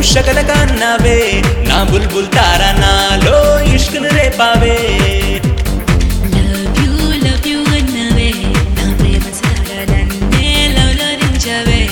షకల కన్నావే నా బుల్బుల్ తారా నాలో ఇష్కును రేపావే లవ్ యూ లవ్ యూ అన్నవే నా ప్రేమ సారదన్నే లవ్ లో దించవే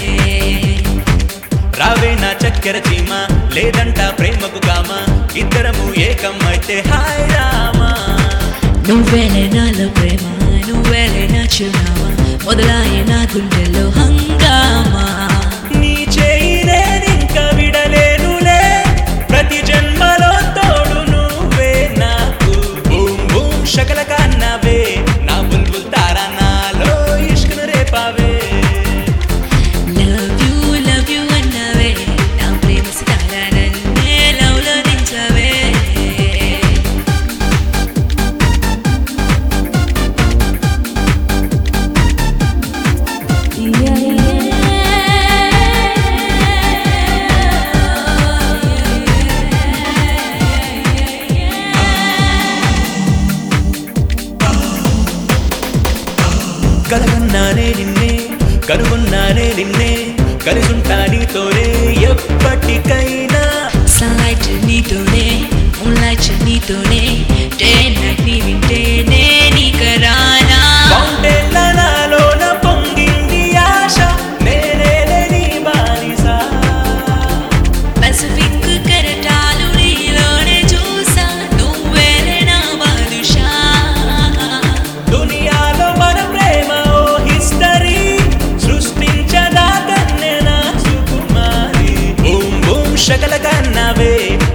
రావే నా చక్కెర చీమ లేదంట ప్రేమకు కామ ఇద్దరము ఏకం అయితే హాయ్ రామా నువ్వేలే నాలో ప్రేమ నువ్వేలే నా చిరునామా మొదలాయే నా గుండెలో హంగామా నీ చేయి నేనింక విడలేనులే ప్రతి జన్మలో తోడు నువ్వే నాకు బూమ్ బూమ్ షకల కన్నావే నా బుల్బుల్ తారా నాలో ఇష్కును రేపావే లవ్ యూ లవ్ యూ అన్నవే నా ప్రేమ సారదన్నే లవ్ లో దించవే కలగన్నానే నిన్నే కనుగొన్నానే నిన్నే కలిసుంటా నీతోనే ఎప్పటికైనా సన్లైట్ నీతోనే మూన్లైట్ నీతోనే డే నైట్ నీ వింటేనే నీకరానా ఫౌంటైన్ల నాలోన పొంగింది ఆశ నేనేలే నీ బానిస పసిఫిక్ కెరటాలు నీలోనే చూసా నువ్వేలే నా బాదుషా దునియాలో మన ప్రేమ ఓ హిస్టరీ సృష్టించదా కన్నె నా సుకుమారి బూమ్ బూమ్ షకల కన్నవే